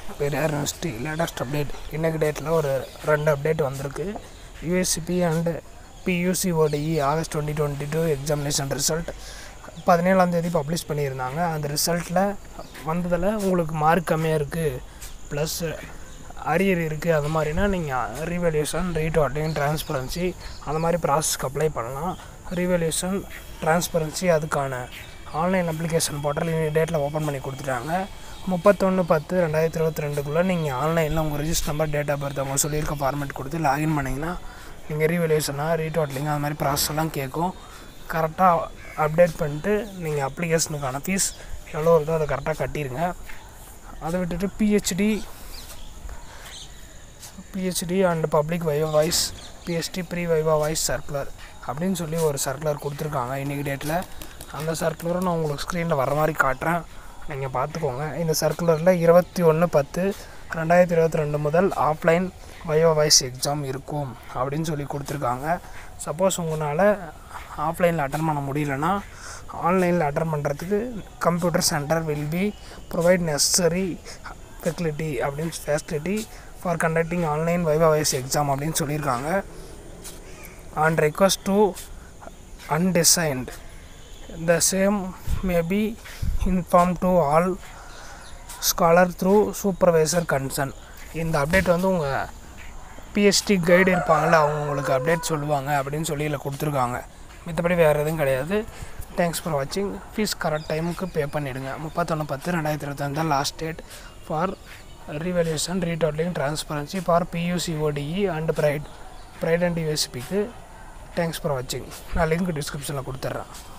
Periyar university latest update இன்னைக்கு டேட்டில் ஒரு ரெண்டு அப்டேட் வந்திருக்கு USCP and PUCODE August twenty twenty two examination result பதினேழாந்தேதி பப்ளிஷ் பண்ணியிருந்தாங்க அந்த ரிசல்ட்டில் வந்ததில் உங்களுக்கு மார்க் கம்மியாக இருக்குது ப்ளஸ் அரியர் இருக்குது அது மாதிரினா நீங்கள் ரீவேல்யூஷன் ரீடாட்டிங் டிரான்ஸ்பரன்சி அந்த மாதிரி ப்ராசஸ்க்கு அப்ளை பண்ணலாம் ரீவேல்யூஷன் டிரான்ஸ்பரன்சி அதுக்கான ஆன்லைன் அப்ளிகேஷன் போர்ட்டல் இன்னைக்கு டேட்டில் ஓப்பன் பண்ணி கொடுத்துட்டாங்க முப்பத்தொன்று பத்து ரெண்டாயிரத்தி இருபத்தி ரெண்டுக்குள்ளே நீங்கள் ஆன்லைனில் உங்கள் register number date of birth அவங்க சொல்லியிருக்க ஃபார்மேட் கொடுத்து லாகின் பண்ணிங்கன்னா நீங்கள் ரீவேல்யூஷனாக ரீடாட்லிங் அது மாதிரி ப்ராசஸ் எல்லாம் கேட்கும் கரெக்டாக அப்டேட் பண்ணிட்டு நீங்கள் அப்ளிகேஷனுக்கான ஃபீஸ் எவ்வளோ வருதோ அதை கரெக்டாக கட்டிடுங்க அதை விட்டுட்டு PhD PhD and public viva voce PhD pre viva voce circular அப்படின்னு சொல்லி ஒரு சர்க்குலர் கொடுத்துருக்காங்க இன்றைக்கி டேட்டில் அந்த சர்க்குலரை நான் உங்களுக்கு ஸ்க்ரீனில் வர மாதிரி காட்டுறேன் நீங்கள் பார்த்துக்கோங்க இந்த சர்க்குலரில் இருபத்தி ஒன்று பத்து ரெண்டாயிரத்தி இருபத்தி ரெண்டு முதல் ஆஃப்லைன் வைவா வாய்ஸ் எக்ஸாம் இருக்கும் அப்படின்னு சொல்லி கொடுத்துருக்காங்க சப்போஸ் உங்களால் ஆஃப்லைனில் அட்டன் பண்ண முடியலன்னா ஆன்லைனில் அட்டன் பண்ணுறதுக்கு computer centre will be provide necessary facility அப்படின்னு facility for conducting online viva voce exam அப்படின்னு சொல்லியிருக்காங்க and request to undersigned the same may be inform to all scholar through supervisor concern இந்த update வந்து உங்கள் BST guide இருப்பாங்கள்ல அவங்க உங்களுக்கு update சொல்லுவாங்க அப்படின்னு சொல்லி இதில் கொடுத்துருக்காங்க மற்றபடி வேறு எதுவும் கிடையாது தேங்க்ஸ் ஃபார் வாட்சிங் ஃபீஸ் கரெக்ட் டைமுக்கு பே பண்ணிவிடுங்க முப்பத்தொன்று பத்து ரெண்டாயிரத்தி இருபத்தஞ்சு தான் last date for revaluation retotaling transparency for PUCODE and private private and யூஎஸ்பிக்கு தேங்க்ஸ் ஃபார் வாட்சிங் நான் லிங்க் டிஸ்கிரிப்ஷனில் கொடுத்துட்றேன்